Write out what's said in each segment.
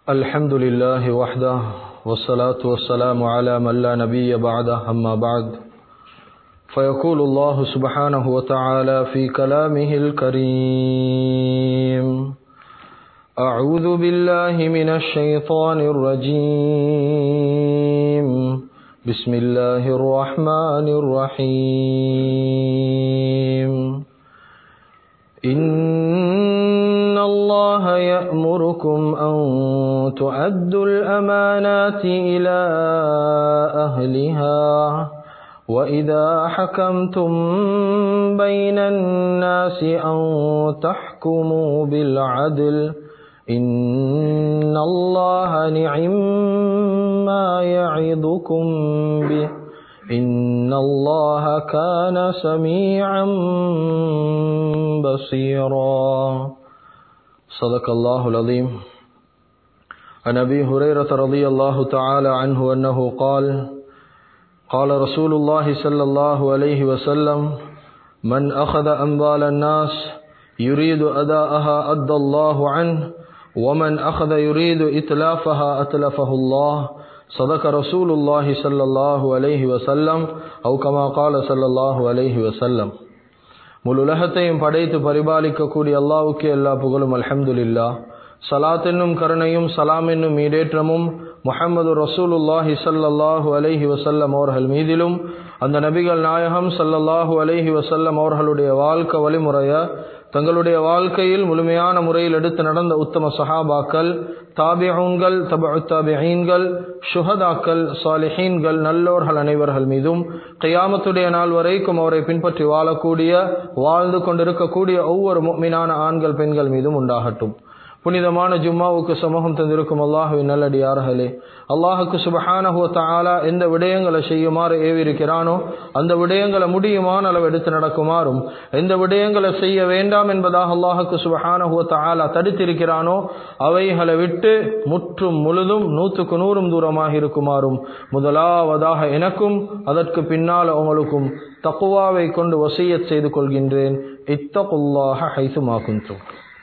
الحمد لله وحده والصلاة والسلام على من لا نبي بعده أما بعد فيقول الله سبحانه وتعالى في كلامه الكريم أعوذ بالله من الشيطان الرجيم بسم الله الرحمن الرحيم إن الله يأمركم أن تؤدوا الأمانات إلى أهلها وإذا حكمتم بين الناس أن تحكموا بالعدل إن الله نعم ما يعظكم به إن الله كان سميعا بصيرا صدق الله العظيم عن أبي هريرة رضي الله تعالى عنه أنه قال قال رسول الله صلى الله عليه وسلم من أخذ أموال الناس يريد أداءها أدى الله عنه ومن أخذ يريد إتلافها أتلفه الله صدق رسول الله صلى الله عليه وسلم أو كما قال صلى الله عليه وسلم முழு உலகத்தையும் படைத்து பரிபாலிக்கக்கூடிய அல்லாவுக்கு எல்லா புகழும் அல்ஹம்துலில்லா சலாத் என்னும் கருணையும் சலாம் என்னும் ஈடேற்றமும் முஹம்மது ரசூலுல்லாஹி சல்லல்லாஹு அலைஹி வசல்லம் அவர்கள் மீதிலும் அந்த நபிகள் நாயகம் சல்லல்லாஹு அலைஹி வசல்லம் அவர்களுடைய வாழ்க்கை வழிமுறைய தங்களுடைய வாழ்க்கையில் முழுமையான முறையில் எடுத்து நடந்த உத்தம சஹாபாக்கள் தாபியூன்கள் தபு தாபியீன்கள் சுஹதாக்கள் சாலிஹீன்கள் நல்லோர்கள் அனைவர்கள் மீதும் கையாமத்துடைய நாள் வரைக்கும் அவரை பின்பற்றி வாழக்கூடிய வாழ்ந்து கொண்டிருக்கக்கூடிய ஒவ்வொரு மீனான ஆண்கள் பெண்கள் மீதும் உண்டாகட்டும் புனிதமான ஜும்மாவுக்கு சமூகம் தந்திருக்கும் அல்லாஹுவின் நல்லடியார்களே அல்லாஹுக்கு சுபஹானஹுவ தாலா எந்த விடயங்களை செய்யுமாறு ஏவிருக்கிறானோ அந்த விடயங்களை முடியுமான அளவு எடுத்து நடக்குமாறும் எந்த விடயங்களை செய்ய வேண்டாம் என்பதாக அல்லாஹுக்கு சுபஹானஹுவ தாலா தடுத்திருக்கிறானோ அவைகளை விட்டு முற்றும் முழுதும் நூற்றுக்கு நூறும் தூரமாக இருக்குமாறும் முதலாவதாக எனக்கும் அதற்கு பின்னால் உங்களுக்கும் தக்குவாவை கொண்டு வசியத் செய்து கொள்கின்றேன் இத்தகுல்லாக ஹைசுமாக்குந்தோம்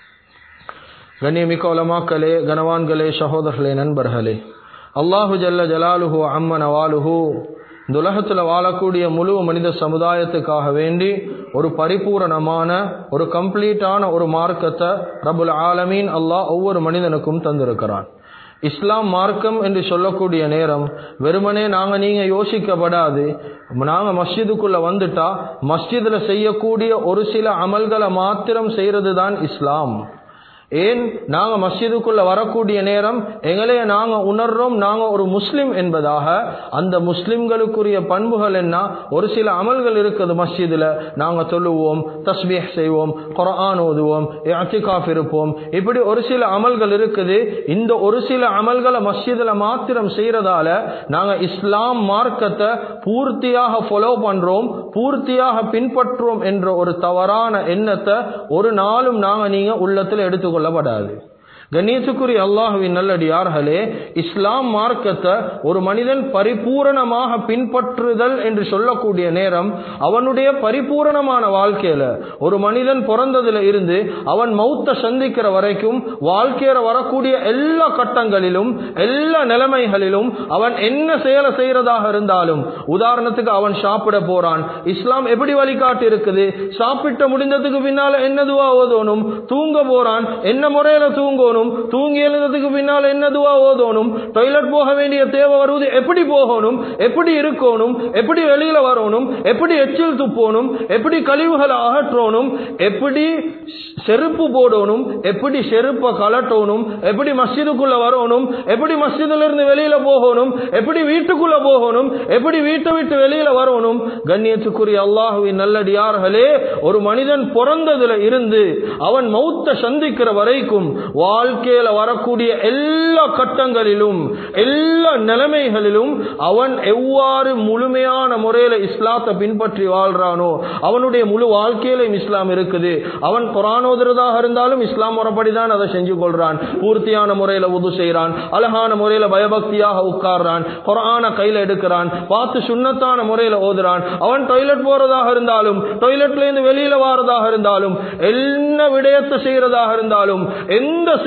கண்ணியமிக்க உலமாக்களே கனவான்களே சகோதரர்களே நண்பர்களே அல்லாஹு ஜல்ல ஜலாலுஹு அம்மன் அவாலுஹு இந்த உலகத்தில் வாழக்கூடிய முழு மனித சமுதாயத்துக்காக வேண்டி ஒரு பரிபூரணமான ஒரு கம்ப்ளீட்டான ஒரு மார்க்கத்தை ரபுல் ஆலமீன் அல்லாஹ் ஒவ்வொரு மனிதனுக்கும் தந்திருக்கிறான் இஸ்லாம் மார்க்கம் என்று சொல்லக்கூடிய நேரம் வெறுமனே நாங்கள் நீங்கள் யோசிக்கப்படாது நாங்கள் மஸ்ஜிதுக்குள்ளே வந்துட்டா மஸ்ஜிதில் செய்யக்கூடிய ஒரு சில அமல்களை மாத்திரம் செய்கிறது தான் இஸ்லாம் ஏன் நாங்கள் மஸ்ஜிதுக்குள்ள வரக்கூடிய நேரம் எங்களைய நாங்கள் உணர்றோம் நாங்கள் ஒரு முஸ்லிம் என்பதாக அந்த முஸ்லிம்களுக்குரிய பண்புகள் என்ன ஒரு சில அமல்கள் இருக்குது மஸ்ஜிதில் நாங்கள் சொல்லுவோம் தஸ்பீஹ் செய்வோம் குரான் ஓதுவோம் அத்திகாஃப் இருப்போம் இப்படி ஒரு சில அமல்கள் இருக்குது இந்த ஒரு சில அமல்களை மஸ்ஜிதில் மாத்திரம் செய்யறதால நாங்கள் இஸ்லாம் மார்க்கத்தை பூர்த்தியாக ஃபாலோ பண்றோம் பூர்த்தியாக பின்பற்றுவோம் என்ற ஒரு தவறான எண்ணத்தை ஒரு நாளும் நாங்கள் நீங்க உள்ளத்தில் எடுத்துக்கொள்ள கொள்ளப்படாது கண்ணியத்துக்குரிய அல்லாஹுவின் நல்லடியார்களே இஸ்லாம் மார்க்கத்தை ஒரு மனிதன் பரிபூரணமாக பின்பற்றுதல் என்று சொல்லக்கூடிய நேரம் அவனுடைய பரிபூரணமான வாழ்க்கையில ஒரு மனிதன் பிறந்ததுல இருந்து அவன் மௌத்த சந்திக்கிற வரைக்கும் வாழ்க்கையில வரக்கூடிய எல்லா கட்டங்களிலும் எல்லா நிலைமைகளிலும் அவன் என்ன செயலை செய்யறதாக இருந்தாலும் உதாரணத்துக்கு அவன் சாப்பிட போறான் இஸ்லாம் எப்படி வழிகாட்டி இருக்குது சாப்பிட்ட முடிந்ததுக்கு பின்னால என்னதுவா ஓதணும் தூங்க போறான் என்ன முறையில தூங்கணும் போகணும் தூங்கி எழுந்ததுக்கு பின்னால் என்ன துவா ஓதணும் டாய்லெட் போக வேண்டிய தேவை வருவது எப்படி போகணும் எப்படி இருக்கணும் எப்படி வெளியில வரணும் எப்படி எச்சில் துப்பணும் எப்படி கழிவுகளை அகற்றணும் எப்படி செருப்பு போடணும் எப்படி செருப்பை கலட்டணும் எப்படி மஸ்ஜிதுக்குள்ள வரணும் எப்படி மஸ்ஜிதுல இருந்து வெளியில போகணும் எப்படி வீட்டுக்குள்ள போகணும் எப்படி வீட்டை விட்டு வெளியில வரணும் கண்ணியத்துக்குரிய அல்லாஹுவின் நல்லடியார்களே ஒரு மனிதன் பிறந்ததுல இருந்து அவன் மௌத்த சந்திக்கிற வரைக்கும் வாழ்க்கையில வரக்கூடிய எல்லா கட்டங்களிலும் எல்லா நிலைமைகளிலும் அவன் எவ்வாறு முழுமையான முறையில இஸ்லாத்தை பின்பற்றி வாழ்றானோ அவனுடைய முழு வாழ்க்கையிலும் இஸ்லாம் இருக்குது அவன் குரானோதுறதாக இருந்தாலும் இஸ்லாம் முறைப்படிதான் அதை செஞ்சு கொள்றான் பூர்த்தியான முறையில உது செய்யறான் அழகான முறையில பயபக்தியாக உட்கார்றான் குரான கையில எடுக்கிறான் பார்த்து சுண்ணத்தான முறையில ஓதுறான் அவன் டாய்லெட் போறதாக இருந்தாலும் டாய்லெட்ல இருந்து வெளியில வாரதாக இருந்தாலும் என்ன விடயத்தை செய்யறதாக இருந்தாலும் எந்த செயல்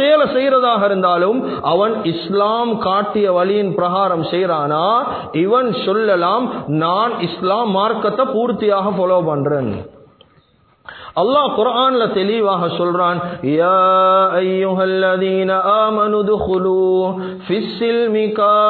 செயலை செய்யறதாக இருந்தாலும் அவன் இஸ்லாம் காட்டிய வழியின் பிரகாரம் செய்யறானா இவன் சொல்லலாம் நான் இஸ்லாம் மார்க்கத்தை பூர்த்தியாக ஃபாலோ பண்றேன் அல்லாஹ் குர்ஆன்ல தெளிவாக சொல்றான் யா அய்யுஹல்லதீன ஆமனு துகுலு ஃபிஸ்ஸில்மி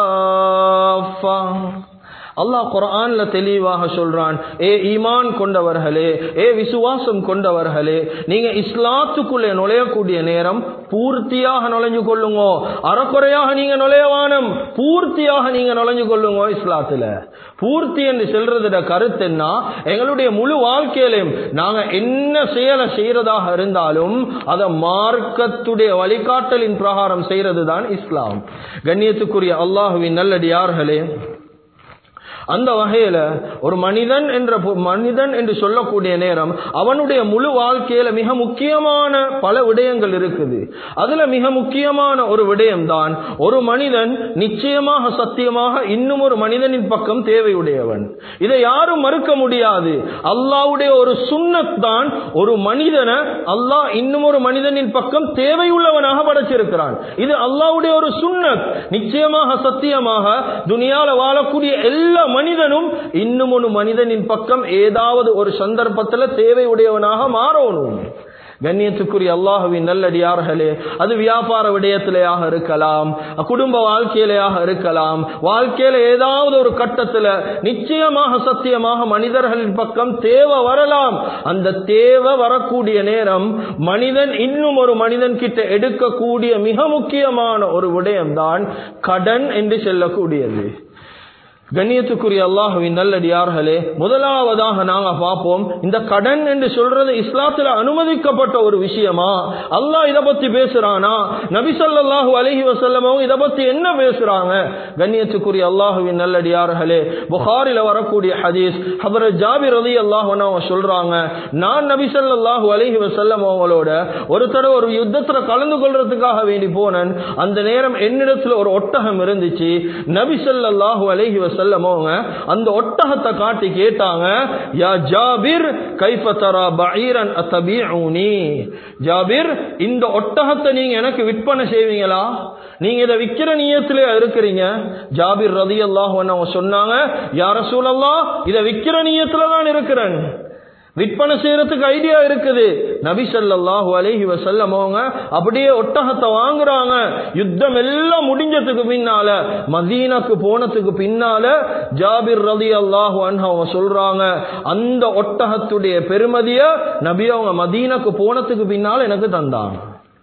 காஃபா அல்லாஹ் குர்ஆன்ல தெளிவாக சொல்றான் ஏ ஈமான் கொண்டவர்களே ஏ விசுவாசம் கொண்டவர்களே நீங்க இஸ்லாத்துக்குள்ளே நுழையக்கூடிய நேரம் பூர்த்தியாக நுழைஞ்சு கொள்ளுங்க அறக்குறையாக நீங்க நுழையவானம் பூர்த்தியாக நீங்க நுழைஞ்சு கொள்ளுங்க இஸ்லாத்துல பூர்த்தி என்று சொல்றதுட கருத்து என்ன எங்களுடைய முழு வாழ்க்கையிலும் நாங்க என்ன செயலை செய்யறதாக இருந்தாலும் அதை மார்க்கத்துடைய வழிகாட்டலின் பிரகாரம் செய்யறது தான் இஸ்லாம் கண்ணியத்துக்குரிய அல்லாஹுவின் நல்லடியார்களே அந்த வகையில ஒரு மனிதன் என்ற மனிதன் என்று சொல்லக்கூடிய நேரம் அவனுடைய முழு வாழ்க்கையில மிக முக்கியமான பல விடயங்கள் இருக்குது அதுல மிக முக்கியமான ஒரு விடயம் தான் ஒரு மனிதன் நிச்சயமாக சத்தியமாக இன்னும் ஒரு மனிதனின் பக்கம் தேவையுடையவன் இதை யாரும் மறுக்க முடியாது அல்லாவுடைய ஒரு சுண்ணத் தான் ஒரு மனிதனை அல்லாஹ் இன்னும் ஒரு மனிதனின் பக்கம் தேவையுள்ளவனாக படைச்சிருக்கிறான் இது அல்லாவுடைய ஒரு சுண்ணத் நிச்சயமாக சத்தியமாக துனியால வாழக்கூடிய எல்லா மனிதனும் இன்னும் ஒரு மனிதனின் பக்கம் ஏதாவது ஒரு சந்தர்ப்பத்தில் தேவையுடையவனாக மாறணும் கண்ணியத்துக்குரிய அல்லாஹுவின் நல்லடியார்களே அது வியாபார விடயத்திலேயாக இருக்கலாம் குடும்ப வாழ்க்கையிலேயாக இருக்கலாம் வாழ்க்கையில ஏதாவது ஒரு கட்டத்தில் நிச்சயமாக சத்தியமாக மனிதர்களின் பக்கம் தேவை வரலாம் அந்த தேவை வரக்கூடிய நேரம் மனிதன் இன்னும் ஒரு மனிதன் கிட்ட எடுக்கக்கூடிய மிக முக்கியமான ஒரு விடயம்தான் கடன் என்று சொல்லக்கூடியது கண்ணியத்துக்குரிய அல்லாஹுவின் நல்லடியார்களே முதலாவதாக நாங்க பார்ப்போம் இந்த கடன் என்று சொல்றது இஸ்லாத்துல அனுமதிக்கப்பட்ட ஒரு விஷயமா அல்லாஹ் இதை பத்தி பேசுறானா நபிசல்லாஹு அலஹி வசல்லமும் இதை பத்தி என்ன பேசுறாங்க கண்ணியத்துக்குரிய அல்லாஹுவின் நல்லடியார்களே புகாரில வரக்கூடிய ஹதீஸ் ஹபர ஜாபிர் ரதி அல்லாஹ் சொல்றாங்க நான் நபிசல்லாஹு அலஹி வசல்லம் அவங்களோட ஒரு தடவை ஒரு யுத்தத்துல கலந்து கொள்றதுக்காக வேண்டி போனேன் அந்த நேரம் என்னிடத்துல ஒரு ஒட்டகம் இருந்துச்சு நபிசல்லாஹு அலஹி வசல்லம் செல்லமோங்க அந்த ஒட்டகத்தை காட்டி கேட்டாங்க யா ஜாபிர் கைஃப தரா பஈரன் அத்தபீஊனி ஜாபிர் இந்த ஒட்டகத்தை நீங்க எனக்கு விற்பனை செய்வீங்களா நீங்க இதை விக்கிற நியத்திலே இருக்கிறீங்க ஜாபிர் ரதி அல்லாஹ் சொன்னாங்க யார சூழல்லா இதை விக்கிற நியத்துல தான் இருக்கிறேன் விற்பனை செய்யறதுக்கு ஐடியா இருக்குது நபி சல்லாஹூ அலஹி வசல்லம் அவங்க அப்படியே ஒட்டகத்தை வாங்குறாங்க யுத்தம் எல்லாம் முடிஞ்சதுக்கு பின்னால மதீனாக்கு போனதுக்கு பின்னால ஜாபிர் ரதி அல்லாஹூ அவங்க சொல்றாங்க அந்த ஒட்டகத்துடைய பெருமதிய நபி அவங்க மதீனாக்கு போனதுக்கு பின்னால எனக்கு தந்தாங்க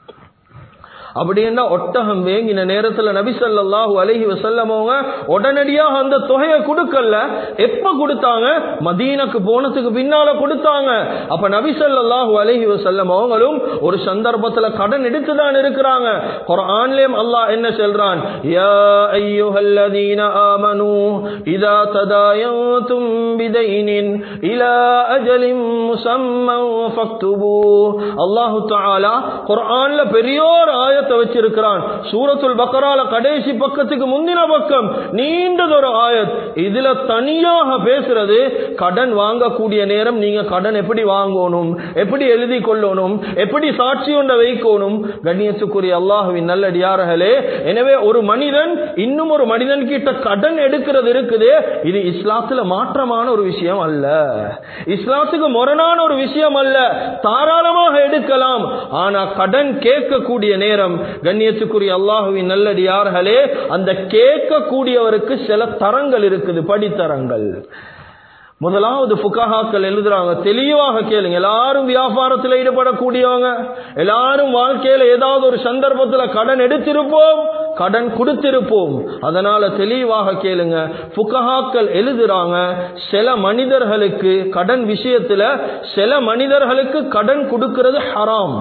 அப்படின்னா ஒட்டகம் வேங்கின நேரத்துல நபி ஸல்லல்லாஹு அலைஹி வஸல்லம் அவங்க உடனடியாக அந்த தொகையை கொடுக்கல எப்ப கொடுத்தாங்க மதீனாக்கு போனதுக்கு பின்னால கொடுத்தாங்க அப்ப நபி ஸல்லல்லாஹு அலைஹி வஸல்லம் அவங்களும் ஒரு சந்தர்ப்பத்துல கடன் எடுத்து தான் இருக்கிறாங்க குர்ஆன்லயும் அல்லாஹ் என்ன சொல்றான் யா அய்யுஹல்லதீன ஆமனூ இதா ததாயன்தும் பிதைனின் இலா அஜலின் முஸம்மன் ஃபக்துபூ அல்லாஹ் தஆலா குர்ஆன்ல பெரியோர் ஆயத்தை வச்சிருக்கிறான் சூரத்துல் பக்கரால கடைசி பக்கத்துக்கு முந்தின பக்கம் நீண்டதொரு ஆயத் இதுல தனியாக பேசுறது கடன் வாங்கக்கூடிய நேரம் நீங்க கடன் எப்படி வாங்கணும் எப்படி எழுதி கொள்ளணும் எப்படி சாட்சி ஒன்றை வைக்கணும் கண்ணியத்துக்குரிய அல்லாஹுவின் நல்லடியார்களே எனவே ஒரு மனிதன் இன்னும் ஒரு மனிதன் கிட்ட கடன் எடுக்கிறது இருக்குது இது இஸ்லாத்துல மாற்றமான ஒரு விஷயம் அல்ல இஸ்லாத்துக்கு முரணான ஒரு விஷயம் அல்ல தாராளமாக எடுக்கலாம் ஆனா கடன் கேட்கக்கூடிய நேரம் கண்ணியத்துக்குரிய அல்லாஹுவின் நல்லடியார்களே அந்த கேட்கக்கூடியவருக்கு சில தரங்கள் இருக்குது படித்தரங்கள் முதலாவது புக்கஹாக்கள் எழுதுறாங்க தெளிவாக கேளுங்க எல்லாரும் வியாபாரத்தில் ஈடுபடக்கூடியவங்க எல்லாரும் வாழ்க்கையில ஏதாவது ஒரு சந்தர்ப்பத்தில் கடன் எடுத்திருப்போம் கடன் கொடுத்திருப்போம் அதனால தெளிவாக கேளுங்க புக்கஹாக்கள் எழுதுறாங்க சில மனிதர்களுக்கு கடன் விஷயத்துல சில மனிதர்களுக்கு கடன் கொடுக்கிறது ஹராம்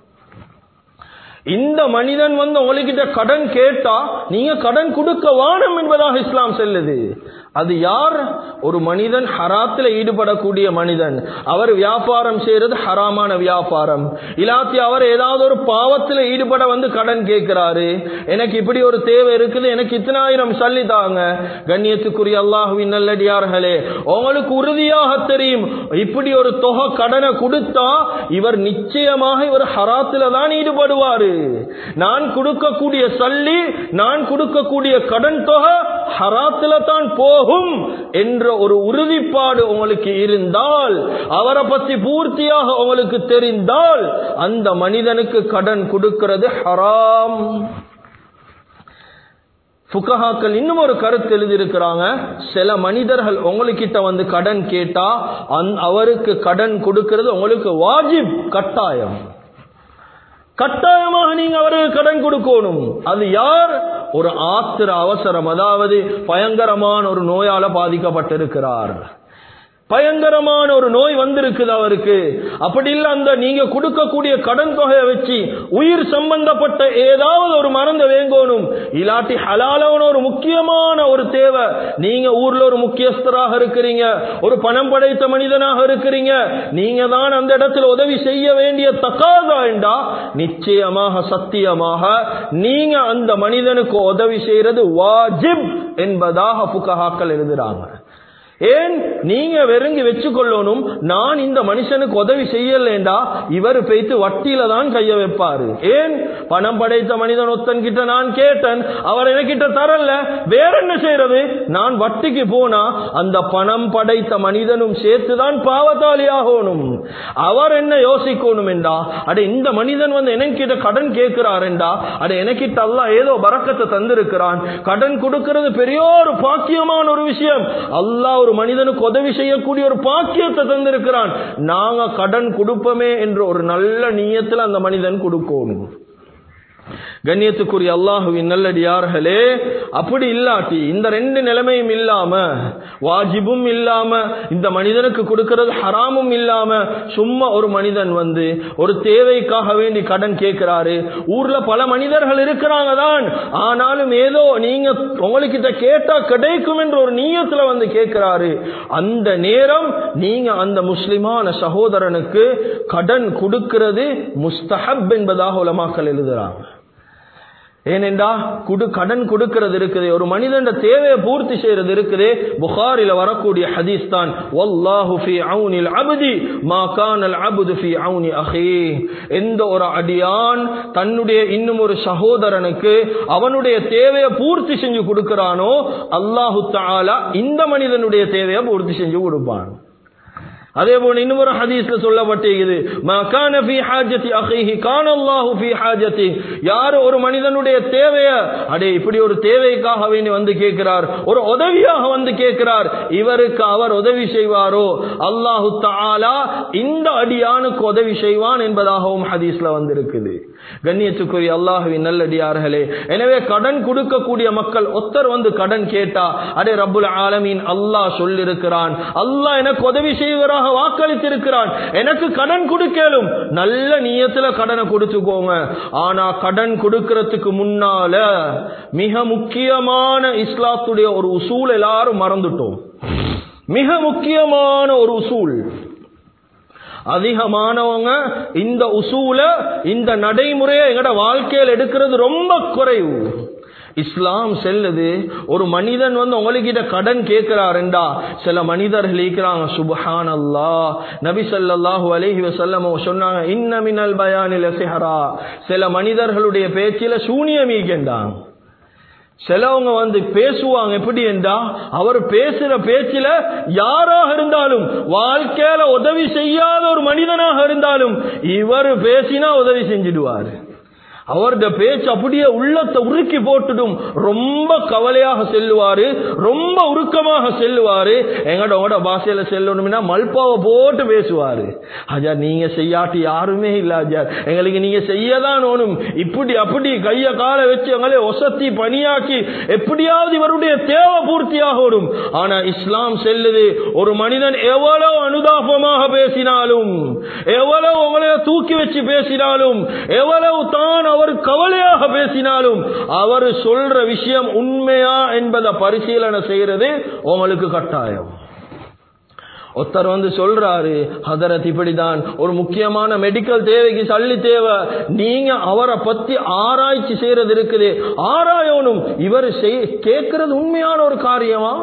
இந்த மனிதன் வந்து உங்ககிட்ட கடன் கேட்டா நீங்க கடன் கொடுக்க வானம் என்பதாக இஸ்லாம் செல்லுது அது யார் ஒரு மனிதன் ஹராத்துல ஈடுபடக்கூடிய மனிதன் அவர் வியாபாரம் செய்யறது ஹராமான வியாபாரம் இல்லாத்தி அவர் ஏதாவது ஒரு பாவத்துல ஈடுபட வந்து கடன் கேட்கிறாரு எனக்கு இப்படி ஒரு தேவை இருக்குது எனக்கு இத்தனாயிரம் சல்லி தாங்க கண்ணியத்துக்குரிய அல்லாஹுவின் நல்லடியார்களே உங்களுக்கு உறுதியாக தெரியும் இப்படி ஒரு தொகை கடனை கொடுத்தா இவர் நிச்சயமாக இவர் ஹராத்துல தான் ஈடுபடுவாரு நான் கொடுக்கக்கூடிய சல்லி நான் கொடுக்கக்கூடிய கடன் தொகை ஹராத்துல தான் போகும் என்ற ஒரு உறுதிப்பாடு உங்களுக்கு இருந்தால் அவரை பத்தி பூர்த்தியாக உங்களுக்கு தெரிந்தால் அந்த மனிதனுக்கு கடன் கொடுக்கிறது ஹராம் புகஹாக்கள் இன்னும் ஒரு கருத்து எழுதியிருக்கிறாங்க சில மனிதர்கள் உங்களுக்கிட்ட வந்து கடன் கேட்டா அவருக்கு கடன் கொடுக்கிறது உங்களுக்கு வாஜிப் கட்டாயம் கட்டாயமாக நீங்க அவருக்கு கடன் கொடுக்கணும் அது யார் ஒரு ஆத்திர அவசரம் அதாவது பயங்கரமான ஒரு நோயால பாதிக்கப்பட்டிருக்கிறார் பயங்கரமான ஒரு நோய் வந்திருக்குது அவருக்கு அப்படி இல்ல அந்த நீங்க கொடுக்கக்கூடிய கடன் தொகையை வச்சு உயிர் சம்பந்தப்பட்ட ஏதாவது ஒரு மருந்து வேங்கணும் இல்லாட்டி ஹலாலான ஒரு முக்கியமான ஒரு தேவை நீங்க ஊர்ல ஒரு முக்கியஸ்தராக இருக்கிறீங்க ஒரு பணம் படைத்த மனிதனாக இருக்கிறீங்க நீங்க தான் அந்த இடத்துல உதவி செய்ய வேண்டிய தக்காதா என்றா நிச்சயமாக சத்தியமாக நீங்க அந்த மனிதனுக்கு உதவி செய்யறது வாஜிப் என்பதாக புகஹாக்கள் எழுதுறாங்க ஏன் நீங்க வெறுங்கி வச்சுக்கொள்ளணும் நான் இந்த மனுஷனுக்கு உதவி செய்யலேண்டா இவர் பெய்த்து வட்டியில தான் கைய வைப்பாரு ஏன் பணம் படைத்த மனிதன் ஒத்தன் கிட்ட நான் கேட்டேன் அவர் எனக்கிட்ட தரல வேற என்ன செய்யறது நான் வட்டிக்கு போனா அந்த பணம் படைத்த மனிதனும் சேர்த்துதான் பாவத்தாளி ஆகணும் அவர் என்ன யோசிக்கணும் என்றா அட இந்த மனிதன் வந்து எனக்கிட்ட கடன் கேட்கிறாருண்டா அட எனக்கிட்ட அல்லா ஏதோ பறக்கத்தை தந்திருக்கிறான் கடன் கொடுக்கிறது பெரிய ஒரு பாக்கியமான ஒரு விஷயம் அல்லாஹ் ஒரு மனிதனுக்கு உதவி செய்யக்கூடிய ஒரு பாக்கியத்தை தந்திருக்கிறான் நாங்க கடன் கொடுப்போமே என்ற ஒரு நல்ல நீயத்தில் அந்த மனிதன் கொடுக்கணும் கண்ணியத்துக்குரிய அல்லாஹுவின் நல்லடியார்களே அப்படி இல்லாட்டி இந்த ரெண்டு நிலைமையும் இல்லாம வாஜிபும் இல்லாம இந்த மனிதனுக்கு கொடுக்கிறது ஹராமும் இல்லாம சும்மா ஒரு மனிதன் வந்து ஒரு தேவைக்காக வேண்டி கடன் கேட்கிறாரு ஊர்ல பல மனிதர்கள் இருக்கிறாங்க தான் ஆனாலும் ஏதோ நீங்க உங்களுக்கிட்ட கேட்டா கிடைக்கும் என்ற ஒரு நீயத்துல வந்து கேட்கிறாரு அந்த நேரம் நீங்க அந்த முஸ்லிமான சகோதரனுக்கு கடன் கொடுக்கிறது முஸ்தஹப் என்பதாக உலமாக்கள் எழுதுறாங்க ஏனென்றா குடு கடன் கொடுக்கிறது இருக்குது ஒரு மனிதன் தேவையை பூர்த்தி செய்யறது இருக்குது புகாரில வரக்கூடிய ஹதீஸ் தான் வல்லாஹு ஃபி அவுனில் அப்தி மா கானல் அப்து ஃபி அவுனி அஹி எந்த ஒரு அடியான் தன்னுடைய இன்னும் ஒரு சகோதரனுக்கு அவனுடைய தேவையை பூர்த்தி செஞ்சு கொடுக்கிறானோ அல்லாஹு தஆலா இந்த மனிதனுடைய தேவையை பூர்த்தி செஞ்சு கொடுப்பான் அதே போல இன்னும் ஒரு ஹதீஸ்ல சொல்லப்பட்டிருக்குது மா கான ஃபீ ஹாஜத்தி அஹீஹி கான அல்லாஹு ஃபீ ஹாஜத்தி யார் ஒரு மனிதனுடைய தேவைய அடே இப்படி ஒரு தேவைக்காக வேண்டி வந்து கேட்கிறார் ஒரு உதவியாக வந்து கேட்கிறார் இவருக்கு அவர் உதவி செய்வாரோ அல்லாஹு தஆலா இந்த அடியானுக்கு உதவி செய்வான் என்பதாகவும் ஹதீஸ்ல வந்திருக்குது கண்ணியத்துக்குரிய அல்லாஹுவின் நல்லடியார்களே எனவே கடன் கொடுக்கக்கூடிய மக்கள் ஒத்தர் வந்து கடன் கேட்டா அடே ரப்புல் ஆலமீன் அல்லாஹ் சொல்லிருக்கிறான் அல்லாஹ் எனக்கு உதவி செய்வராக வாக்களித்திருக்கிறான் எனக்கு கடன் கொடுக்கலும் நல்ல நியத்துல கடனை கொடுத்துக்கோங்க ஆனா கடன் கொடுக்கறதுக்கு முன்னால மிக முக்கியமான இஸ்லாத்துடைய ஒரு உசூல் எல்லாரும் மறந்துட்டோம் மிக முக்கியமான ஒரு உசூல் அதிகமானவங்க இந்த உசூல இந்த நடைமுறையை எங்கட வாழ்க்கையில் எடுக்கிறது ரொம்ப குறைவு இஸ்லாம் செல்லுது ஒரு மனிதன் வந்து உங்ககிட்ட கடன் கேட்கிறாருண்டா சில மனிதர்கள் இருக்கிறாங்க சுபஹான் அல்லா நபி ஸல்லல்லாஹு அலைஹி வஸல்லம் சொன்னாங்க இன்ன மினல் பயானில் சிஹரா சில மனிதர்களுடைய பேச்சில சூனியம் ஈகண்டாங்க சிலவங்க வந்து பேசுவாங்க எப்படி என்றா அவர் பேசுற பேச்சில யாராக இருந்தாலும் வாழ்க்கையில உதவி செய்யாத ஒரு மனிதனாக இருந்தாலும் இவர் பேசினா உதவி செஞ்சிடுவாரு அவருடைய பேச்சு அப்படியே உள்ளத்தை உருக்கி போட்டுடும் ரொம்ப கவலையாக செல்லுவாரு ரொம்ப உருக்கமாக செல்லுவாரு எங்கட உங்களோட பாஷையில செல்லணும்னா மல்பாவை போட்டு பேசுவாரு அஜா நீங்க செய்யாட்டி யாருமே இல்ல அஜா எங்களுக்கு நீங்க செய்யதான் ஓணும் இப்படி அப்படி கைய கால வச்சு எங்களை ஒசத்தி பணியாக்கி எப்படியாவது இவருடைய தேவை பூர்த்தியாகணும் ஆனா இஸ்லாம் செல்லுது ஒரு மனிதன் எவ்வளவு அனுதாபமாக பேசினாலும் எவ்வளவு உங்களை தூக்கி வச்சு பேசினாலும் எவ்வளவு தான் அவர் அவர் கவலையாக பேசினாலும் அவர் சொல்ற விஷயம் உண்மையா என்பதை பரிசீலனை செய்யறது உங்களுக்கு கட்டாயம் ஒருத்தர் வந்து சொல்றாரு ஹதரத் இப்படிதான் ஒரு முக்கியமான மெடிக்கல் தேவைக்கு சல்லி தேவை நீங்க அவரை பத்தி ஆராய்ச்சி செய்யறது இருக்குது ஆராயணும் இவர் கேட்கறது உண்மையான ஒரு காரியமா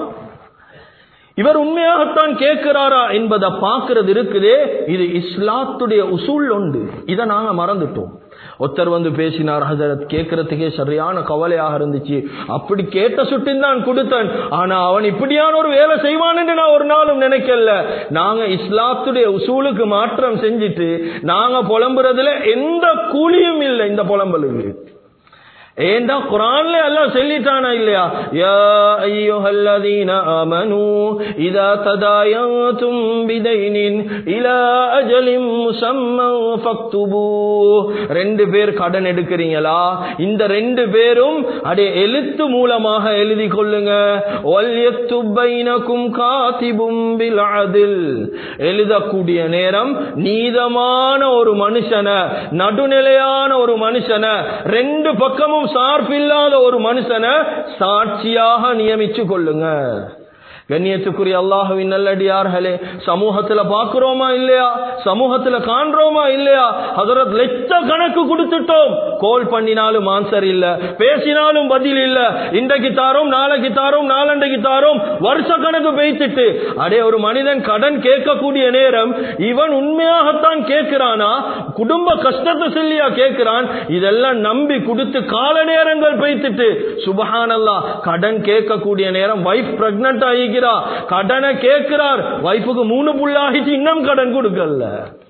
இவர் உண்மையாகத்தான் கேட்கிறாரா என்பதை பார்க்கிறது இருக்குதே இது இஸ்லாத்துடைய உசூல் உண்டு இதை நாங்க மறந்துட்டோம் ஒருத்தர் வந்து பேசினார் ஹசரத் கேட்கறதுக்கே சரியான கவலையாக இருந்துச்சு அப்படி கேட்ட சுட்டின் தான் கொடுத்தன் ஆனா அவன் இப்படியான ஒரு வேலை செய்வான் என்று நான் ஒரு நாளும் நினைக்கல நாங்க இஸ்லாத்துடைய உசூலுக்கு மாற்றம் செஞ்சுட்டு நாங்க புலம்புறதுல எந்த கூலியும் இல்லை இந்த புலம்பலுக்கு ஏண்டா குரான்ல எல்லாம் சொல்லிட்டானா இல்லையா யா ஐயுஹல்லதீன ஆமனு இதா ததாயதும் பிதைனின் இலா அஜலிம் முஸம்மன் ஃபக்துபு ரெண்டு பேர் கடன் எடுக்கிறீங்களா இந்த ரெண்டு பேரும் அடே எழுத்து மூலமாக எழுதி கொள்ளுங்க வல் யக்துப் பைனகும் காதிபும் பில் அத்ல் எழுதக்கூடிய நேரம் நீதமான ஒரு மனுஷனை நடுநிலையான ஒரு மனுஷனை ரெண்டு பக்கமும் சார்பில்லாத ஒரு மனுஷனை சாட்சியாக நியமிச்சு கொள்ளுங்க கண்ணியத்துக்குரிய அல்லாஹுவின் நல்லடியார்களே சமூகத்துல பாக்குறோமா இல்லையா சமூகத்துல காண்றோமா இல்லையா ஹதரத் லட்ச கணக்கு கொடுத்துட்டோம் கோல் பண்ணினாலும் ஆன்சர் இல்ல பேசினாலும் பதில் இல்ல இன்றைக்கு தாரோம் நாளைக்கு தாரோம் நாளண்டைக்கு தாரோம் வருஷ கணக்கு பேய்த்துட்டு அடே ஒரு மனிதன் கடன் கேட்கக்கூடிய நேரம் இவன் உண்மையாகத்தான் கேட்கிறானா குடும்ப கஷ்டத்தை சொல்லியா கேட்கிறான் இதெல்லாம் நம்பி கொடுத்து கால நேரங்கள் பேய்த்துட்டு சுபஹானல்லா கடன் கேட்கக்கூடிய நேரம் வைஃப் பிரெக்னன்ட் ஆகி கேட்கிறா கடனை கேட்கிறார் வைஃபுக்கு மூணு புள்ளாகிச்சு இன்னும் கடன் கொடுக்கல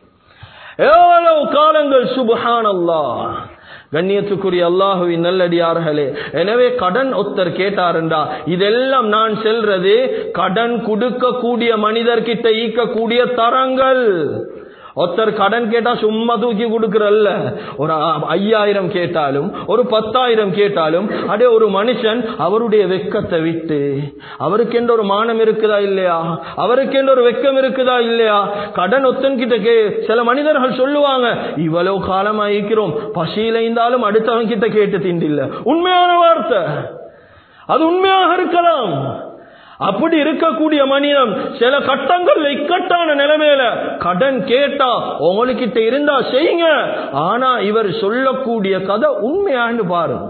எவ்வளவு காலங்கள் சுபஹானல்லா கண்ணியத்துக்குரிய அல்லாஹுவின் நல்லடியார்களே எனவே கடன் ஒத்தர் கேட்டாருண்டா இதெல்லாம் நான் செல்றது கடன் கொடுக்கக்கூடிய மனிதர்கிட்ட ஈக்கக்கூடிய தரங்கள் ஒருத்தர் கடன் கேட்டா சும்மா தூக்கி கொடுக்கறல்ல ஒரு ஐயாயிரம் கேட்டாலும் ஒரு பத்தாயிரம் கேட்டாலும் அடே ஒரு மனுஷன் அவருடைய வெக்கத்தை விட்டு அவருக்கென்ற ஒரு மானம் இருக்குதா இல்லையா அவருக்கென்ற ஒரு வெக்கம் இருக்குதா இல்லையா கடன் ஒத்தன் கிட்ட கே சில மனிதர்கள் சொல்லுவாங்க இவ்வளவு காலமா இருக்கிறோம் பசியில இருந்தாலும் அடுத்தவன் கிட்ட கேட்டு திண்டில்ல உண்மையான வார்த்தை அது உண்மையாக இருக்கலாம் அப்படி இருக்கக்கூடிய மனிதன் சில கட்டங்கள்ல இக்கட்டான நிலைமையில கடன் கேட்டா உங்ககிட்ட இருந்தா செய்யுங்க ஆனா இவர் சொல்லக்கூடிய கதை உண்மையான்னு பாருங்க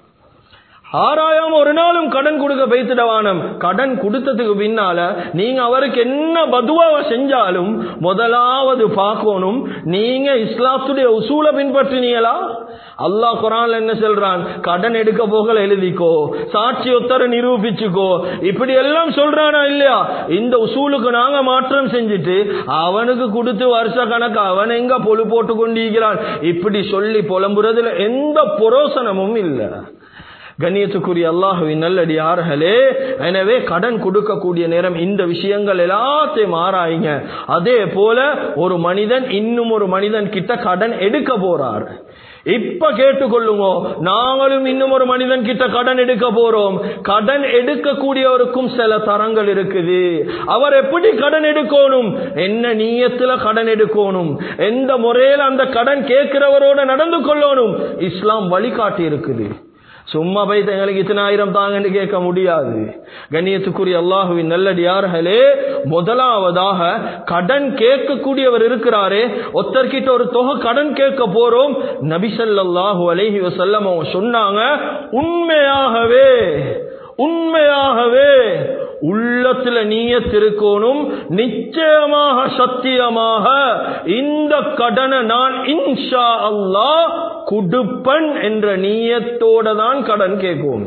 ஆறாயாம ஒரு நாளும் கடன் கொடுக்க பைத்திடவானம் கடன் கொடுத்ததுக்கு பின்னால நீங்க அவருக்கு என்ன பதுவாவை செஞ்சாலும் முதலாவது பார்க்கணும் நீங்க இஸ்லாத்துடைய உசூலை பின்பற்றினீங்களா அல்லாஹ் குரான் என்ன சொல்றான் கடன் எடுக்க போகல எழுதிக்கோ சாட்சி ஒத்தர நிரூபிச்சுக்கோ இப்படி எல்லாம் சொல்றானா இல்லையா இந்த உசூலுக்கு நாங்க மாற்றம் செஞ்சுட்டு அவனுக்கு கொடுத்து வருஷ கணக்கு அவன் எங்க பொழு போட்டு கொண்டிருக்கிறான் இப்படி சொல்லி புலம்புறதுல எந்த புரோசனமும் இல்லை கண்ணியத்துக்குரிய அல்லாஹுவின் நல்லடியார்களே எனவே கடன் கொடுக்கக்கூடிய நேரம் இந்த விஷயங்கள் எல்லாத்தையும் ஆராயுங்க அதே போல ஒரு மனிதன் இன்னும் ஒரு மனிதன் கிட்ட கடன் எடுக்க போறார் இப்ப கேட்டுக்கொள்ளுங்க நாங்களும் இன்னும் ஒரு மனிதன் கிட்ட கடன் எடுக்க போறோம் கடன் எடுக்கக்கூடியவருக்கும் சில தரங்கள் இருக்குது அவர் எப்படி கடன் எடுக்கணும் என்ன நீயத்துல கடன் எடுக்கணும் எந்த முறையில் அந்த கடன் கேட்கிறவரோட நடந்து கொள்ளணும் இஸ்லாம் வழிகாட்டி இருக்குது சும்மா போய் எங்களுக்கு இத்தனை ஆயிரம் தாங்கன்னு கேட்க முடியாது கண்ணியத்துக்குரிய அல்லாஹுவின் நல்லடியார்களே முதலாவதாக கடன் கேட்கக்கூடியவர் இருக்கிறாரே ஒருத்தர்கிட்ட ஒரு தொகை கடன் கேட்க போறோம் நபிசல்லாஹு அலைஹி வசல்லம் அவங்க சொன்னாங்க உண்மையாகவே உண்மையாகவே உள்ளத்துல நீயத்திருக்கணும் நிச்சயமாக சத்தியமாக இந்த கடனை நான் இன்ஷா அல்லாஹ் குடுப்பன் என்ற நீயத்தோட தான் கடன் கேட்கணும்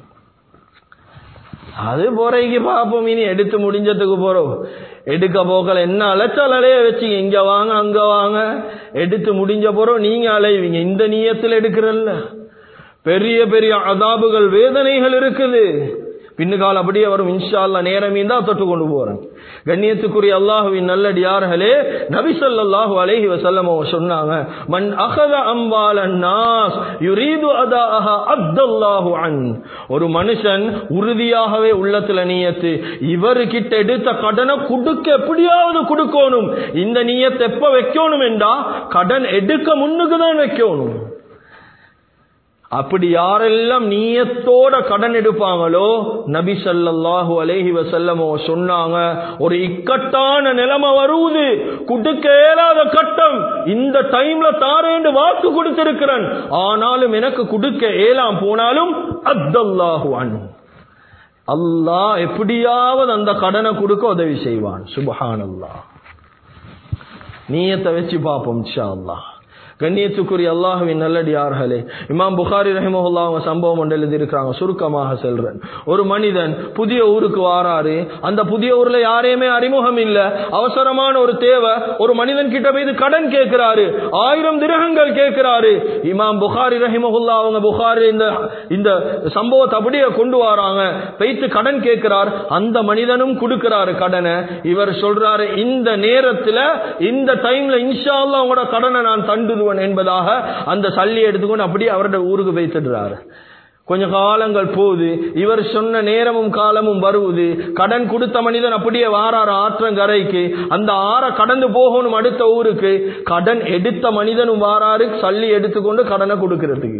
அது போறைக்கு பார்ப்போம் இனி எடுத்து முடிஞ்சதுக்கு போறோம் எடுக்க போக்கல என்ன அலைச்சல் அலைய வச்சுங்க இங்க வாங்க அங்க வாங்க எடுத்து முடிஞ்ச போறோம் நீங்க அலைவீங்க இந்த நீயத்தில் எடுக்கிறல்ல பெரிய பெரிய அதாபுகள் வேதனைகள் இருக்குது பின்னுகால அப்படியே வரும் இன்ஷா அல்லா நேரம் இருந்தா தொட்டு கொண்டு போறேன் கண்ணியத்துக்குரிய அல்லாஹுவின் நல்லடியார்களே நபி ஸல்லல்லாஹு அலைஹி வஸல்லம் அவங்க சொன்னாங்க மன் அகத அம்வால நாஸ் யுரீது அதாஹா அப்தல்லாஹு அன் ஒரு மனுஷன் உறுதியாகவே உள்ளத்துல நியத்து இவர்கிட்ட எடுத்த கடனை கொடுக்க எப்படியாவது கொடுக்கணும் இந்த நியத்தை எப்ப வைக்கணும் என்றா கடன் எடுக்க முன்னுக்கு தான் வைக்கணும் அப்படி யாரெல்லாம் நீயத்தோட கடன் எடுப்பாங்களோ நபி ஸல்லல்லாஹு அலைஹி வஸல்லமோ சொன்னாங்க ஒரு இக்கட்டான நிலைமை வருவது குடுக்க இயலாத கட்டம் இந்த டைம்ல தாரேண்டு வாக்கு கொடுத்திருக்கிறேன் ஆனாலும் எனக்கு குடுக்க ஏலாம் போனாலும் அத்தல்லாஹு அன்ஹு அல்லாஹ் எப்படியாவது அந்த கடனை கொடுக்க உதவி செய்வான் சுபஹானல்லாஹ் நீயத்தை வச்சு பார்ப்போம் இன்ஷா அல்லாஹ் கண்ணியத்துக்குரிய அல்லாஹுவின் நல்லடியார்களே இமாம் புகாரி ரஹிமஹுல்லா அவங்க சம்பவம் ஒன்று எழுதியிருக்கிறாங்க சுருக்கமாக செல்றேன் ஒரு மனிதன் புதிய ஊருக்கு வாராரு அந்த புதிய ஊர்ல யாரையுமே அறிமுகம் இல்ல அவசரமான ஒரு தேவை ஒரு மனிதன் கிட்ட போய் கடன் கேட்கிறாரு ஆயிரம் திரகங்கள் கேட்கிறாரு இமாம் புகாரி ரஹிமஹுல்லா அவங்க புகாரி இந்த இந்த சம்பவத்தை அப்படியே கொண்டு வராங்க வைத்து கடன் கேட்கிறார் அந்த மனிதனும் கொடுக்கிறாரு கடனை இவர் சொல்றாரு இந்த நேரத்துல இந்த டைம்ல இன்ஷா அல்லாஹ் உங்களோட கடனை நான் தண்டுடுவேன் என்பதாக அந்த சல்லி எடுத்துக்கொண்டு அப்படியே அவரோட ஊருக்கு வைத்துடுறாரு கொஞ்ச காலங்கள் போகுது இவர் சொன்ன நேரமும் காலமும் வருவது கடன் கொடுத்த மனிதன் அப்படியே வாராரு ஆற்றங்கரைக்கு அந்த ஆற கடந்து போகணும் அடுத்த ஊருக்கு கடன் எடுத்த மனிதனும் வாராரு சல்லி எடுத்துக்கொண்டு கடனை கொடுக்கறதுக்கு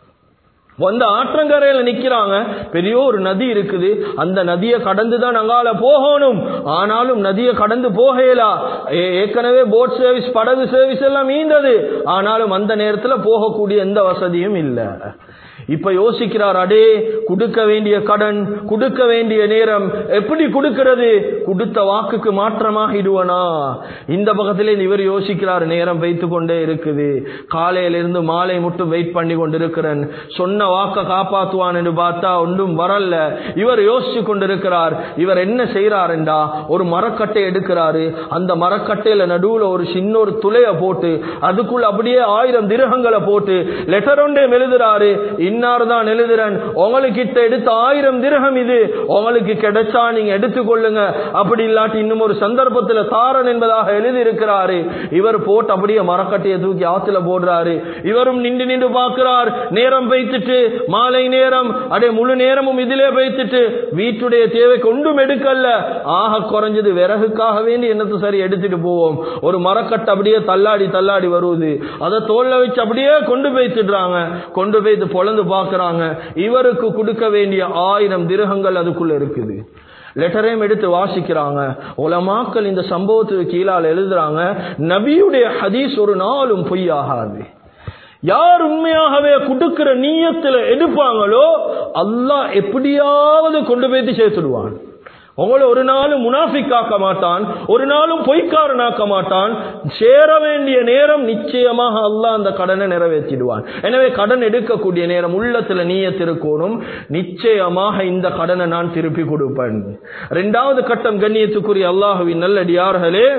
வந்து ஆற்றங்கரையில நிக்கிறாங்க பெரிய ஒரு நதி இருக்குது அந்த நதியை கடந்து தான் அங்கால போகணும் ஆனாலும் நதியை கடந்து போகலா ஏற்கனவே போட் சர்வீஸ் படகு சர்வீஸ் எல்லாம் மீந்தது ஆனாலும் அந்த நேரத்துல போகக்கூடிய எந்த வசதியும் இல்லை இப்ப யோசிக்கிறார் அடே கொடுக்க வேண்டிய கடன் கொடுக்க வேண்டிய நேரம் எப்படி கொடுக்கிறது கொடுத்த வாக்குக்கு மாற்றமாகிடுவனா இந்த பக்கத்திலே இவர் யோசிக்கிறார் நேரம் வைத்து கொண்டே இருக்குது காலையிலிருந்து மாலை மட்டும் வெயிட் பண்ணி கொண்டிருக்கிறேன் சொன்ன வாக்க காப்பாத்துவான் என்று பார்த்தா ஒன்றும் வரல இவர் யோசிச்சு கொண்டிருக்கிறார் இவர் என்ன செய்யறார் என்றா ஒரு மரக்கட்டை எடுக்கிறாரு அந்த மரக்கட்டையில நடுவுல ஒரு சின்ன ஒரு துளைய போட்டு அதுக்குள்ள அப்படியே ஆயிரம் திருகங்களை போட்டு லெட்டர் ஒன்றே எழுதுறாரு இன்னார் தான் எழுதுறேன் உங்களுக்கிட்ட எடுத்த ஆயிரம் திரகம் இது உங்களுக்கு கிடைச்சா நீங்க எடுத்துக்கொள்ளுங்க அப்படி இல்லாட்டி இன்னும் ஒரு சந்தர்ப்பத்துல தாரன் என்பதாக எழுதி இருக்கிறாரு இவர் போட்டு அப்படியே மரக்கட்டையை தூக்கி ஆத்துல போடுறாரு இவரும் நின்று நின்று பார்க்கிறார் நேரம் வைத்துட்டு மாலை நேரம் அடே முழு நேரமும் இதிலே வைத்துட்டு வீட்டுடைய தேவை கொண்டும் எடுக்கல ஆக குறைஞ்சது விறகுக்காக வேண்டி என்னத்தை சரி எடுத்துட்டு போவோம் ஒரு மரக்கட்டை அப்படியே தள்ளாடி தள்ளாடி வருவது அதை தோல்ல வச்சு அப்படியே கொண்டு போய்த்துடுறாங்க கொண்டு போய்த்து பொழந்து பார்க்கறாங்க இவருக்கு கொடுக்க வேண்டிய ஆயிரம் திருகங்கள் அதுக்குள்ள இருக்குது லெட்டரையும் எடுத்து வாசிக்கிறாங்க உலமாக்கள் இந்த சம்பவத்துக்கு கீழால் எழுதுறாங்க நபியுடைய ஹதீஸ் ஒரு நாளும் பொய்யாகாது யார் உண்மையாகவே கொடுக்கிற நீயத்துல எடுப்பாங்களோ அல்லாஹ் எப்படியாவது கொண்டு போய்த்து சேர்த்துடுவான் உங்களை ஒரு நாளும் முனாஃபிக்காக்க மாட்டான் ஒரு நாளும் பொய்க்காரனாக்க மாட்டான் சேர வேண்டிய நேரம் நிச்சயமாக அல்லாஹ் அந்த கடனை நிறைவேற்றிடுவான் எனவே கடன் எடுக்கக்கூடிய நேரம் உள்ளத்துல நீயத்திருக்கணும் நிச்சயமாக இந்த கடனை நான் திருப்பி கொடுப்பேன் இரண்டாவது கட்டம் கண்ணியத்துக்குரிய அல்லாஹுவின் நல்லடியார்களே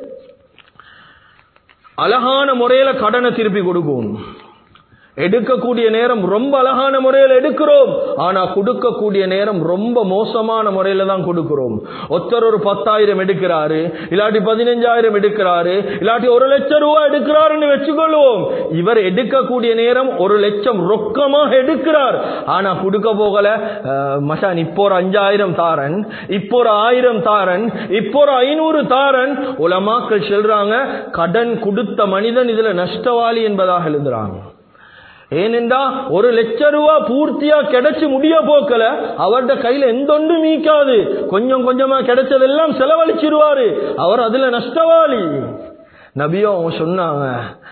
அழகான முறையில கடனை திருப்பி கொடுக்கணும் எடுக்கக்கூடிய நேரம் ரொம்ப அழகான முறையில் எடுக்கிறோம் ஆனா கொடுக்கக்கூடிய நேரம் ரொம்ப மோசமான முறையில தான் கொடுக்கிறோம் ஒருத்தர் ஒரு பத்தாயிரம் எடுக்கிறாரு இல்லாட்டி பதினஞ்சாயிரம் எடுக்கிறாரு இல்லாட்டி ஒரு லட்சம் ரூபாய் எடுக்கிறாருன்னு வச்சுக்கொள்வோம் இவர் எடுக்கக்கூடிய நேரம் ஒரு லட்சம் ரொக்கமாக எடுக்கிறார் ஆனா கொடுக்க போகல அஹ், மசான் இப்போ ஒரு அஞ்சாயிரம் தாரன் இப்போ ஒரு ஆயிரம் தாரன் இப்போ ஒரு ஐநூறு தாரன் உலமாக்கள் சொல்றாங்க கடன் கொடுத்த மனிதன் இதுல நஷ்டவாளி என்பதாக எழுதுறாங்க ஏனென்றா ஒரு லட்ச ரூபா பூர்த்தியா கிடைச்சு முடிய போக்கல அவர்ட கையில எந்த ஒன்றும் மீக்காது கொஞ்சம் கொஞ்சமா கிடைச்சதெல்லாம் செலவழிச்சிருவாரு அவர் அதுல நஷ்டவாளி நபியோ அவங்க சொன்னாங்க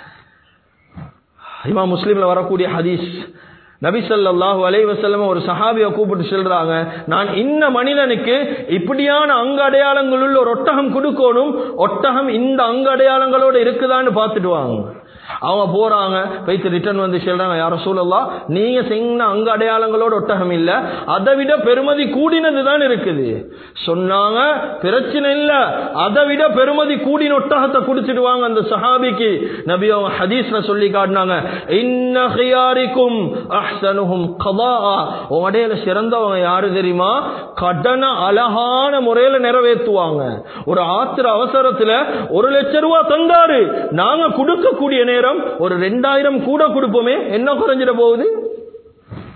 இமா முஸ்லீம்ல வரக்கூடிய ஹதீஸ் நபி ஸல்லல்லாஹு அலைஹி வஸல்லம் ஒரு சஹாபியை கூப்பிட்டு சொல்றாங்க நான் இன்ன மனிதனுக்கு இப்படியான அங்க அடையாளங்கள் உள்ள ஒரு ஒட்டகம் கொடுக்கணும் ஒட்டகம் இந்த அங்க அடையாளங்களோட இருக்குதான்னு பார்த்துட்டு வாங்க அவங்க போறாங்க வைத்து ரிட்டர்ன் வந்து சொல்றாங்க யார சூழல்லாம் நீங்க செஞ்ச அங்க அடையாளங்களோட ஒட்டகம் இல்ல அதை விட பெருமதி கூடினது தான் இருக்குது சொன்னாங்க பிரச்சனை இல்ல அதை விட பெருமதி கூடின ஒட்டகத்தை குடிச்சிடுவாங்க அந்த சஹாபிக்கு நபி அவங்க ஹதீஸ்ல சொல்லி காட்டினாங்க இன்ன ஹியாரிக்கும் அஹ்சனுஹும் கதா உடையில சிறந்தவங்க யாரு தெரியுமா கடனை அழகான முறையில நிறைவேற்றுவாங்க ஒரு ஆத்திர அவசரத்துல ஒரு லட்சம் ரூபாய் தந்தாரு நாங்க கொடுக்கக்கூடிய நேரம் ஒரு ரெண்டாயிரம் கூட கொடுப்போமே என்ன குறைஞ்சிட போகுது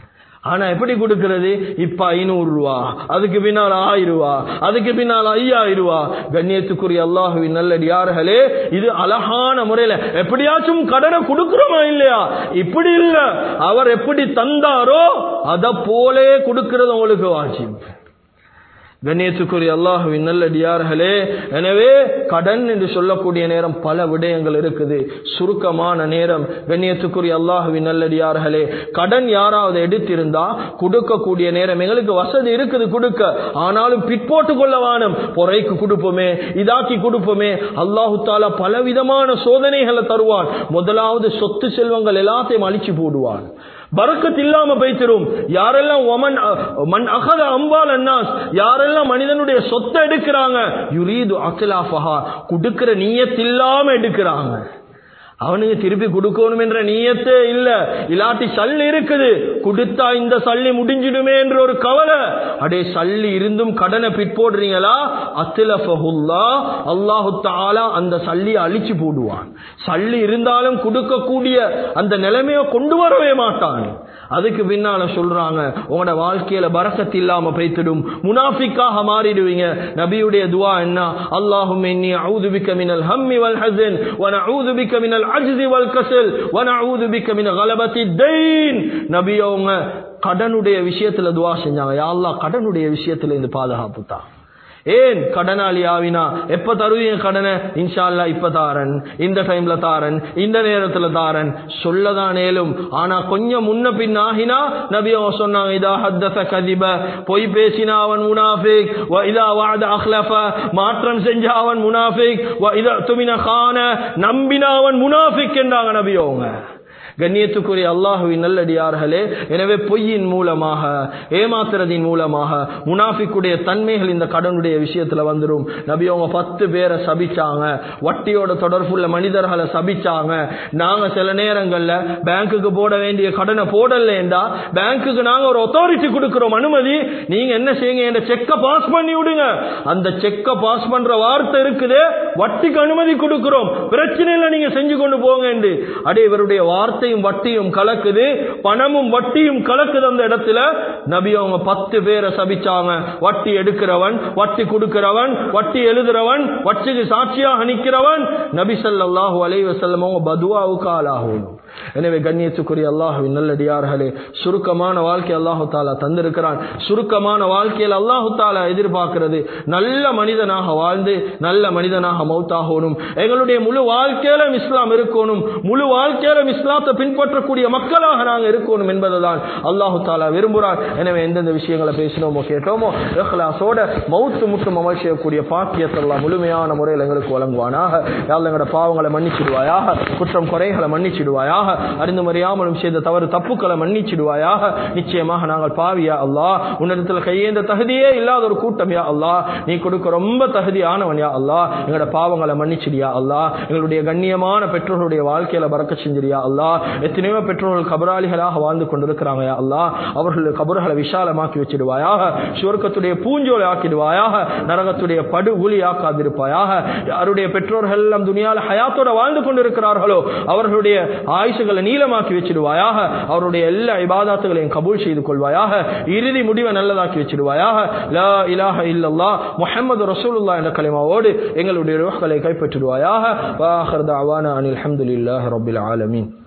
ஆனா எப்படி கொடுக்கிறது இப்ப ஐநூறு ரூபா அதுக்கு பின்னால் ஆயிரம் ரூபா அதுக்கு பின்னால் ஐயாயிரம் ரூபா கண்ணியத்துக்குரிய அல்லாஹுவின் நல்லடியார்களே இது அழகான முறையில எப்படியாச்சும் கடனை கொடுக்கிறோமா இல்லையா இப்படி இல்ல அவர் எப்படி தந்தாரோ அத போலே கொடுக்கிறது உங்களுக்கு வாஜிப் கண்ணியத்துக்குரிய அல்லாஹுவின் நல்லடியார்களே எனவே கடன் என்று சொல்லக்கூடிய நேரம் பல விடயங்கள் இருக்குது சுருக்கமான நேரம் கண்ணியத்துக்குரிய அல்லாஹுவின் நல்லடியார்களே கடன் யாராவது எடுத்திருந்தா கொடுக்கக்கூடிய நேரம் எங்களுக்கு வசதி இருக்குது கொடுக்க ஆனாலும் பிற்போட்டு கொள்ள வானம் பொறைக்கு கொடுப்போமே இதாக்கி கொடுப்போமே அல்லாஹு தாலா பலவிதமான சோதனைகளை தருவான் முதலாவது சொத்து செல்வங்கள் எல்லாத்தையும் அழிச்சு போடுவான் பறக்கத் இல்லாம பைத்திரும் யாரெல்லாம் ஒமன் மண் அகத அம்பால் அன்னாஸ் யாரெல்லாம் மனிதனுடைய சொத்தை எடுக்கிறாங்க யுரீது அகிலாஃபஹா கொடுக்கிற நீயத்தில்லாம எடுக்கிறாங்க அவனுக்கு திருப்பி கொடுக்கணும் என்ற நீயத்தே இல்ல இல்லாட்டி சல்லி இருக்குது கொடுத்தா இந்த சல்லி முடிஞ்சிடுமே என்ற ஒரு கவலை அடே சல்லி இருந்தும் கடனை பிற்போடுறீங்களா அத்திலஃபஹுல்லா அல்லாஹு தாலா அந்த சல்லியை அழிச்சு போடுவான் சல்லி இருந்தாலும் கொடுக்கக்கூடிய அந்த நிலைமையை கொண்டு வரவே மாட்டான் அதுக்கு பின்னால சொல்றாங்க உங்களோட வாழ்க்கையில பறக்கத் இல்லாம பைத்திடும் முனாஃபிக்காக மாறிடுவீங்க நபியுடைய துவா என்ன அல்லாஹும் இன்னி அஊது பிக்க மினல் ஹம்மி வல் ஹஸன் வ நஊது பிக்க மினல் அஜ்ஸி வல் கஸல் வ நஊது பிக்க மின் கலபத்தி தைன் நபி அவங்க கடனுடைய விஷயத்துல துவா செஞ்சாங்க யா அல்லாஹ் கடனுடைய விஷயத்துல இருந்து பாதுகாப்பு தான் ஏன் கடனாளி ஆவினா எப்ப தருவீங்க கடனை இன்ஷா அல்லா இப்ப தாரன் இந்த டைம்ல தாரன் இந்த நேரத்துல தாரன் சொல்லதான் ஏலும் ஆனா கொஞ்சம் முன்ன பின் ஆகினா நபி அவங்க சொன்னாங்க இதா ஹத்தச கதிப பொய் பேசினா அவன் முனாஃபிக் வ இதா வாத அஹ்லஃப மாற்றம் செஞ்ச அவன் முனாஃபிக் வ இதா துமின கான நம்பினா அவன் முனாஃபிக் என்றாங்க நபி அவங்க கண்ணியத்துக்குரிய அல்லாஹுவின் நல்லடியார்களே எனவே பொய்யின் மூலமாக ஏமாத்துறதின் மூலமாக முனாஃபிக்குடைய தன்மைகள் இந்த கடனுடைய விஷயத்துல வந்துடும் நபி அவங்க பத்து பேரை சபிச்சாங்க வட்டியோட தொடர்புள்ள மனிதர்களை சபிச்சாங்க நாங்க சில நேரங்கள்ல பேங்க்குக்கு போட வேண்டிய கடனை போடலேண்டா பேங்க்குக்கு நாங்க ஒரு அத்தாரிட்டி கொடுக்கிறோம் அனுமதி நீங்க என்ன செய்யுங்க என்ற செக்கை பாஸ் பண்ணி விடுங்க அந்த செக்கை பாஸ் பண்ற வார்த்தை இருக்குது வட்டிக்கு அனுமதி கொடுக்கிறோம் பிரச்சனை இல்லை நீங்க செஞ்சு கொண்டு போங்க என்று அடே இவருடைய வார்த்தையும் வட்டியும் கலக்குது பணமும் வட்டியும் கலக்குது அந்த இடத்துல நபி அவங்க பத்து பேரை சபிச்சாங்க வட்டி எடுக்கிறவன் வட்டி கொடுக்கிறவன் வட்டி எழுதுறவன் வட்டிக்கு சாட்சியாக நிக்கிறவன் நபி ஸல்லல்லாஹு அலைஹி வஸல்லம் அவங்க பதுவாவுக்கு ஆளாகணும் எனவே கண்ணியத்துக்குரிய அல்லாஹுவின் நல்லடியார்களே சுருக்கமான வாழ்க்கை அல்லாஹு தாலா தந்திருக்கிறான் சுருக்கமான வாழ்க்கையில் அல்லாஹு தாலா எதிர்பார்க்கிறது நல்ல மனிதனாக வாழ்ந்து நல்ல மனிதனாக மௌத்தாகணும் எங்களுடைய முழு வாழ்க்கையிலும் இஸ்லாம் இருக்கணும் முழு வாழ்க்கையிலும் இஸ்லாத்தை பின்பற்றக்கூடிய மக்களாக நாங்கள் இருக்கணும் என்பதுதான் அல்லாஹு தாலா விரும்புகிறான் எனவே எந்தெந்த விஷயங்களை பேசினோமோ கேட்டோமோ இஹ்லாஸோட மௌத்து முட்டும் அமல் செய்யக்கூடிய பாக்கியத்தெல்லாம் முழுமையான முறையில் எங்களுக்கு வழங்குவானாக யாழ் எங்களோட பாவங்களை மன்னிச்சிடுவாயாக குற்றம் குறைகளை மன்னிச்சிடுவாயாக அறிந்து மறியாமலும் செய்த தவறு தப்புக்களை மன்னிச்சிடுவாயாக நிச்சயமாக நாங்கள் பாவியா அல்லாஹ் உன்னிடத்தில் கையேந்த தகுதியே இல்லாத ஒரு கூட்டம் யா அல்லாஹ் நீ கொடுக்க ரொம்ப தகுதியானவன் யா அல்லாஹ் எங்களோட பாவங்களை மன்னிச்சிடியா அல்லாஹ் எங்களுடைய கண்ணியமான பெற்றோர்களுடைய வாழ்க்கையில பறக்க செஞ்சிடியா அல்லாஹ் எத்தனையோ பெற்றோர்கள் கபராளிகளாக வாழ்ந்து கொண்டிருக்கிறாங்க யா அல்லாஹ் அவர்கள் கபர்களை விஷாலமாக்கி வச்சிடுவாயாக சுவர்க்கத்துடைய பூஞ்சோலை ஆக்கிடுவாயாக நரகத்துடைய படுகொலி ஆக்காதிருப்பாயாக யாருடைய பெற்றோர்கள் எல்லாம் துணியால ஹயாத்தோட வாழ்ந்து கொண்டிருக்கிறார்களோ அவர்களுடைய ஆயுசுகளை நீளமாக்கி வச்சிடுவாயாக அவருடைய எல்லா இபாதாத்துகளையும் கபூல் செய்து கொள்வாயாக இறுதி முடிவை நல்லதாக்கி வச்சிடுவாயாக லா இலாஹ இல்லல்லா முஹம்மது ரசூலுல்லாஹ் என்ற கலிமாவோடு எங்களுடைய ரோஹ்களை கைப்பற்றிடுவாயாக வாஹர் தஅவானா அனில் ஹம்துலில்லாஹி ரப்பில் ஆலமீன்